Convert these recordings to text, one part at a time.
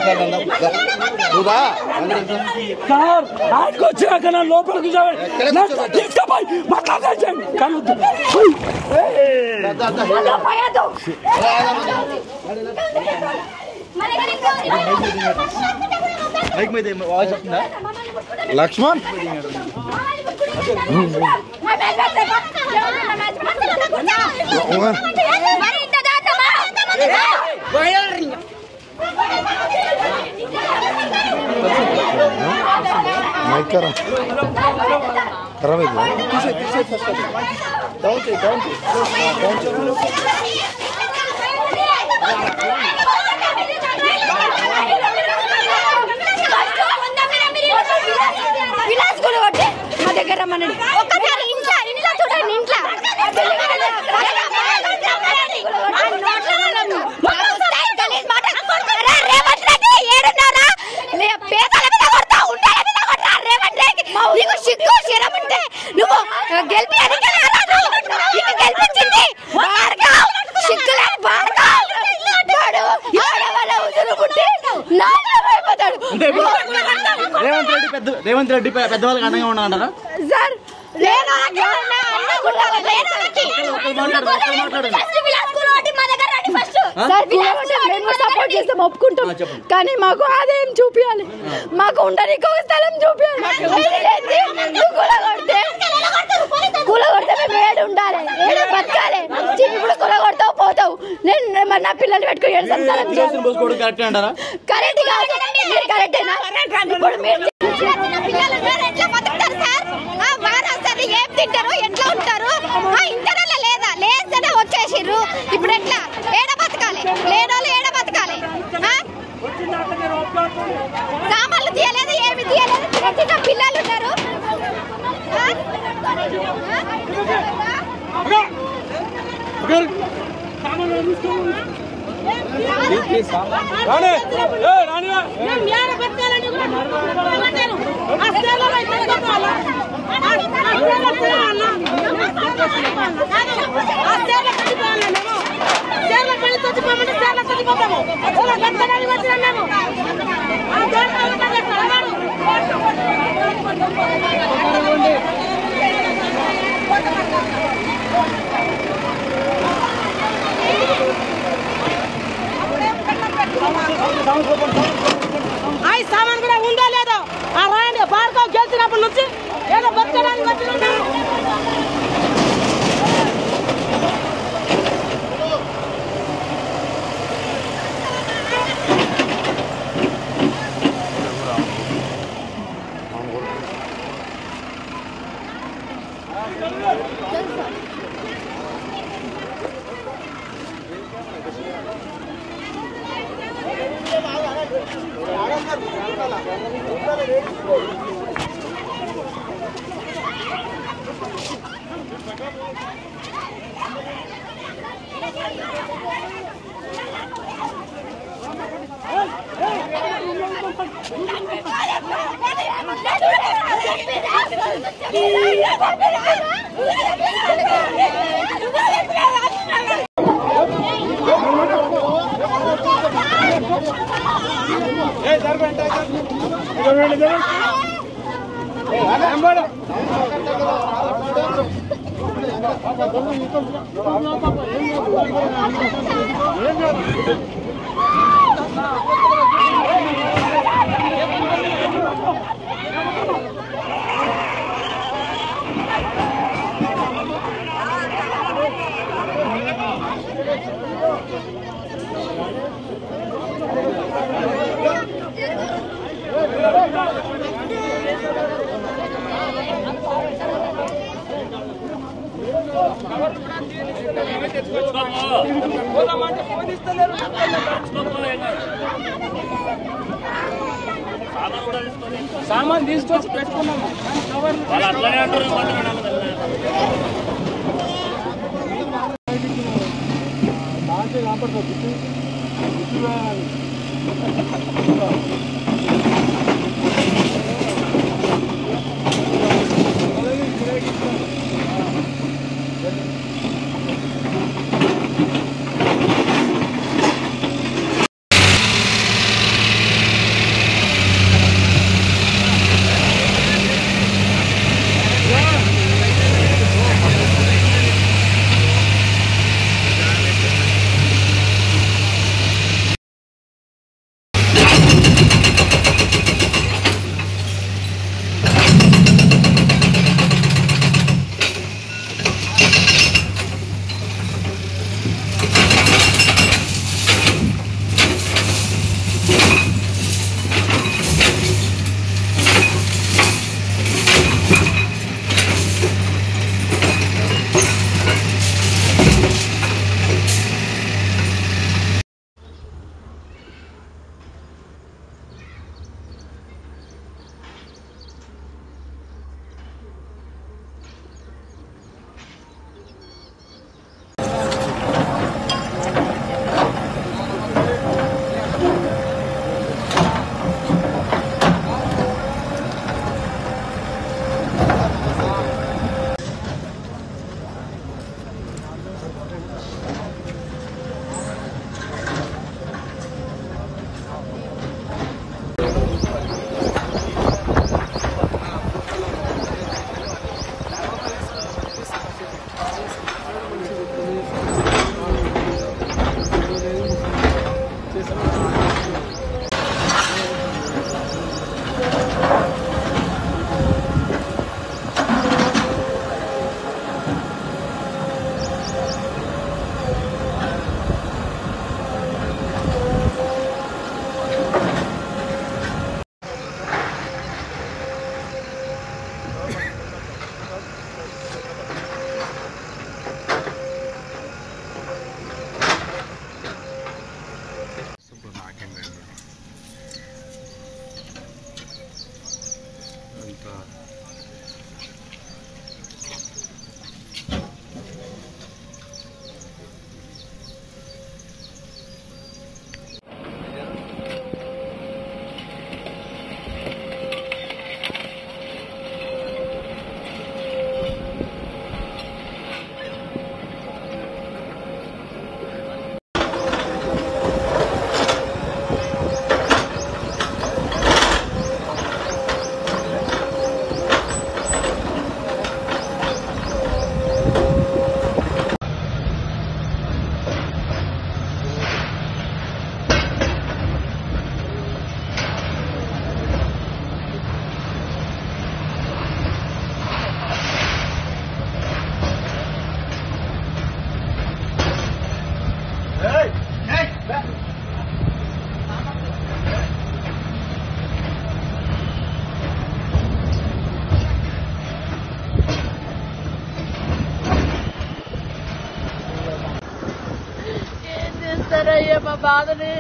నువ్వుదా sir ఆయనకు వచ్చినాక నా లోపల కూర్చోబెట్టి నా తీసుకుపోయి మాట్లాడేసాను కనుద్దు మైక్ మీద వాయిస్ వస్తుందా లక్ష్మణ్ మైక్ కరా ఖరాబ్ అయిపోయింది విలాస్ కూడా కొట్టి మా దగ్గర రమ్మనండి ఒక్కసారి ఇంట్లో ఇంట్లో చూడండి ఇంట్లో రేవంత్ రెడ్డి ఏడున్నారా లే- పేదల మీద కొడతా ఉండాల మీద కొడతా రేవంత్ రెడ్డి నీకు సిగ్గు శరం ఉంటే నువ్వు గెలిపి నీకు గెలిపించింది భార్గవ్ సిగ్గులేని భార్గవ్ వాడు ఎవడెవడ ఉదురుకుంటే నాన్న భయపడ్డాడు రేవంత్ రెడ్డి పెద్ద రేవంత్ రెడ్డి పె- పెద్దవాళ్ళకి అండగా ఉన్నాడంటారా సార్ లేను ఎవరన్నా అన్నా ఉండాలి లేను ఫస్ట్ విలాస్ స్కూల్ ఒకటి మా దగ్గర రండి ఫస్ట్ సార్ విలాస్ మేము సపోర్ట్ చేస్తాం ఒప్పుకుంటాం కానీ మాకు ఆదాయం చూపించాలి మాకు ఉండడానికి ఒక స్థలం చూపించాలి కుల కొడితే కుల కొడితే మేము ఏడు ఉండాలి ఏడు బతకాలి ఇప్పుడు కుల కొడతావు పోతావు నేను మరి నా పిల్లలు పెట్టుకుని ఏడు సంసారం చేయాలి పోసుకోవడం కరెక్ట్ అంటారా కరెక్ట్ కాదు మీరు కరెక్టేనా ఇప్పుడు మీరు పిల్లలు ఉన్నారు, ఎట్లా బతుకుతారు సార్ ఆ, వారు వస్తారు ఏం తింటారు ఎట్లా ఉంటారు ఆ, ఇంటర్నెట్ లేదా లేస్తేనే వచ్చేసిర్రు ఇప్పుడు ఎట్లా ఏడ బతకాలి లేనోళ్ళు ఏడ బతకాలి ఆ? సామాన్లు తీయలేదు ఏమి తీయలేదు చిన్న చిన్న పిల్లలు ఉన్నారు ఆ? ఆ సామాన్ కూడా ఉందో లేదో ఆ రాయండి భార్గవ్ గెలిచినప్పటి నుంచి ఏదో బతకడానికి వచ్చినాము సామాన్ తీసుకొచ్చి పెట్టుకున్నాము వాళ్ళు అట్లనే అంటారు కొంతమంది అందరూ. ఆ మా బాధని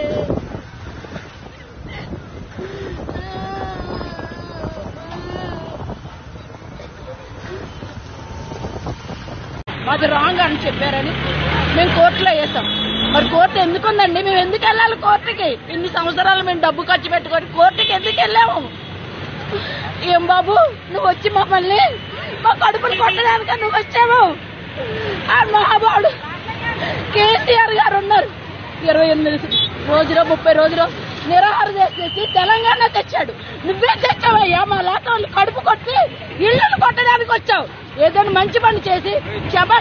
మాది రాంగ్ అని చెప్పారని మేము కోర్టులో వేసాం మరి కోర్టు ఎందుకుందండి మేము ఎందుకు వెళ్ళాలి కోర్టుకి ఇన్ని సంవత్సరాలు మేము డబ్బు ఖర్చు పెట్టుకొని కోర్టుకి ఎందుకు వెళ్ళాము ఏం బాబు నువ్వు వచ్చి మమ్మల్ని మా కడుపులు కొట్టడానిక నువ్వు వచ్చావు ఆ మహాబాడు కేసీఆర్ గారు ఉన్నారు ఇరవై ఎనిమిది రోజులో ముప్పై రోజులు నిరాహార చేసి తెలంగాణ తెచ్చాడు నువ్వే తెచ్చావయ్యా మా లాత వాళ్ళు కడుపు కొట్టి ఇళ్ళను కొట్టడానికి వచ్చావు ఏదైనా మంచి పని చేసి శభాష్